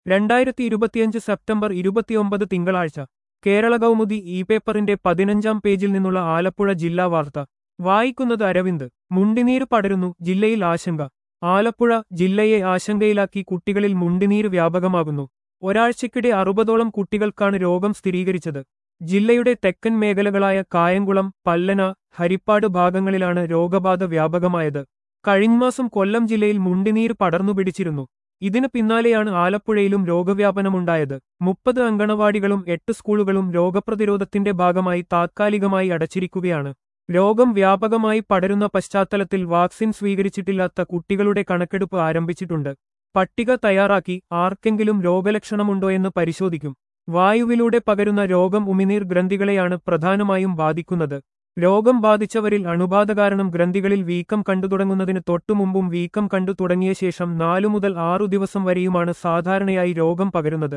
രണ്ടായിരത്തി ഇരുപത്തിയഞ്ച് സെപ്റ്റംബർ ഇരുപത്തിയൊമ്പത് തിങ്കളാഴ്ച കേരള കൗമുദി ഇ പേപ്പറിന്റെ പതിനഞ്ചാം പേജിൽ നിന്നുള്ള ആലപ്പുഴ ജില്ലാ വാർത്ത വായിക്കുന്നത് അരവിന്ദ് മുണ്ടിനീര് പടരുന്നു ജില്ലയിൽ ആശങ്ക ആലപ്പുഴ ജില്ലയെ ആശങ്കയിലാക്കി കുട്ടികളിൽ മുണ്ടിനീര് വ്യാപകമാകുന്നു ഒരാഴ്ചക്കിടെ അറുപതോളം കുട്ടികൾക്കാണ് രോഗം സ്ഥിരീകരിച്ചത് ജില്ലയുടെ തെക്കൻ മേഖലകളായ കായംകുളം പല്ലന ഹരിപ്പാട് ഭാഗങ്ങളിലാണ് രോഗബാധ വ്യാപകമായത് കഴിഞ്ഞമാസം കൊല്ലം ജില്ലയിൽ മുണ്ടിനീര് പടർന്നു പിടിച്ചിരുന്നു ഇതിനു പിന്നാലെയാണ് ആലപ്പുഴയിലും രോഗവ്യാപനമുണ്ടായത് മുപ്പത് അങ്കണവാടികളും എട്ട് സ്കൂളുകളും രോഗപ്രതിരോധത്തിന്റെ ഭാഗമായി താത്കാലികമായി അടച്ചിരിക്കുകയാണ് രോഗം വ്യാപകമായി പടരുന്ന പശ്ചാത്തലത്തിൽ വാക്സിൻ സ്വീകരിച്ചിട്ടില്ലാത്ത കുട്ടികളുടെ കണക്കെടുപ്പ് ആരംഭിച്ചിട്ടുണ്ട് പട്ടിക തയ്യാറാക്കി ആർക്കെങ്കിലും രോഗലക്ഷണമുണ്ടോയെന്ന് പരിശോധിക്കും വായുവിലൂടെ പകരുന്ന രോഗം ഉമിനീർ ഗ്രന്ഥികളെയാണ് പ്രധാനമായും ബാധിക്കുന്നത് രോഗം ബാധിച്ചവരിൽ അണുബാധ കാരണം ഗ്രന്ഥികളിൽ വീക്കം കണ്ടു തുടങ്ങുന്നതിന് തൊട്ടുമുമ്പും വീക്കം കണ്ടു തുടങ്ങിയ ശേഷം നാലു മുതൽ ആറു ദിവസം വരെയുമാണ് സാധാരണയായി രോഗം പകരുന്നത്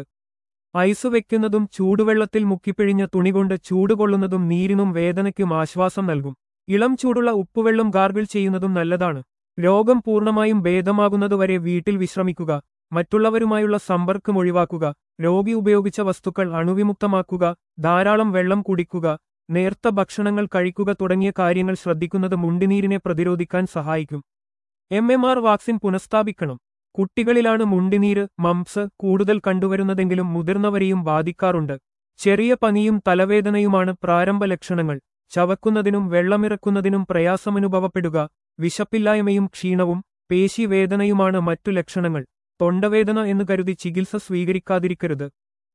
ഐസ് വെക്കുന്നതും ചൂടുവെള്ളത്തിൽ മുക്കിപ്പിഴിഞ്ഞ തുണികൊണ്ട് ചൂടുകൊള്ളുന്നതും നീരിനും വേദനയ്ക്കും ആശ്വാസം നൽകും ഇളം ചൂടുള്ള ഉപ്പുവെള്ളം ഗാർഗിൾ ചെയ്യുന്നതും നല്ലതാണ് രോഗം പൂർണ്ണമായും ഭേദമാകുന്നതുവരെ വീട്ടിൽ വിശ്രമിക്കുക മറ്റുള്ളവരുമായുള്ള സമ്പർക്കം ഒഴിവാക്കുക രോഗി ഉപയോഗിച്ച വസ്തുക്കൾ അണുവിമുക്തമാക്കുക ധാരാളം വെള്ളം കുടിക്കുക നേർത്ത ഭക്ഷണങ്ങൾ കഴിക്കുക തുടങ്ങിയ കാര്യങ്ങൾ ശ്രദ്ധിക്കുന്നത് മുണ്ടിനീരിനെ പ്രതിരോധിക്കാൻ സഹായിക്കും എം എം ആർ വാക്സിൻ പുനഃസ്ഥാപിക്കണം കുട്ടികളിലാണ് മുണ്ടിനീര് മംസ് കൂടുതൽ കണ്ടുവരുന്നതെങ്കിലും മുതിർന്നവരെയും ബാധിക്കാറുണ്ട് ചെറിയ പനിയും തലവേദനയുമാണ് പ്രാരംഭ ലക്ഷണങ്ങൾ ചവക്കുന്നതിനും വെള്ളമിറക്കുന്നതിനും പ്രയാസമനുഭവപ്പെടുക വിശപ്പില്ലായ്മയും ക്ഷീണവും പേശിവേദനയുമാണ് മറ്റു ലക്ഷണങ്ങൾ തൊണ്ടവേദന എന്ന് കരുതി ചികിത്സ സ്വീകരിക്കാതിരിക്കരുത്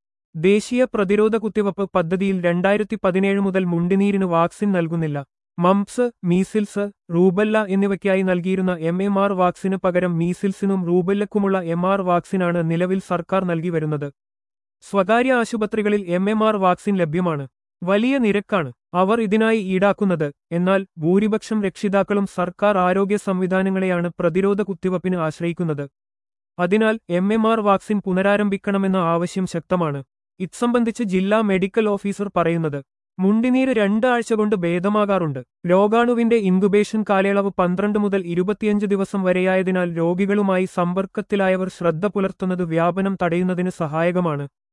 ദേശീയ പ്രതിരോധ കുത്തിവയ്പ് പദ്ധതിയിൽ രണ്ടായിരത്തി പതിനേഴ് മുതൽ മുണ്ടിനീരിന് വാക്സിൻ നൽകുന്നില്ല മംപ്സ് മീസിൽസ് റൂബല്ല എന്നിവയ്ക്കായി നൽകിയിരുന്ന എം എം ആർ വാക്സിന് പകരം മീസിൽസിനും റൂബല്ലക്കുമുള്ള എം ആർ വാക്സിനാണ് നിലവിൽ സർക്കാർ നൽകി വരുന്നത് സ്വകാര്യ ആശുപത്രികളിൽ എം എം ആർ വാക്സിൻ ലഭ്യമാണ് വലിയ നിരക്കാണ് അവർ ഇതിനായി ഈടാക്കുന്നത് എന്നാൽ ഭൂരിപക്ഷം രക്ഷിതാക്കളും സർക്കാർ ആരോഗ്യ സംവിധാനങ്ങളെയാണ് പ്രതിരോധ കുത്തിവയ്പ്പിന് ആശ്രയിക്കുന്നത് അതിനാൽ എം എം ആർ വാക്സിൻ പുനരാരംഭിക്കണമെന്ന ആവശ്യം ശക്തമാണ് ഇത്സംബന്ധിച്ച് ജില്ലാ മെഡിക്കൽ ഓഫീസർ പറയുന്നത് മുണ്ടിനീര് രണ്ടാഴ്ച കൊണ്ട് ഭേദമാകാറുണ്ട് രോഗാണുവിന്റെ ഇൻകുബേഷൻ കാലയളവ് പന്ത്രണ്ട് മുതൽ ഇരുപത്തിയഞ്ച് ദിവസം വരെയായതിനാൽ രോഗികളുമായി സമ്പർക്കത്തിലായവർ ശ്രദ്ധ പുലർത്തുന്നത് വ്യാപനം തടയുന്നതിന് സഹായകമാണ്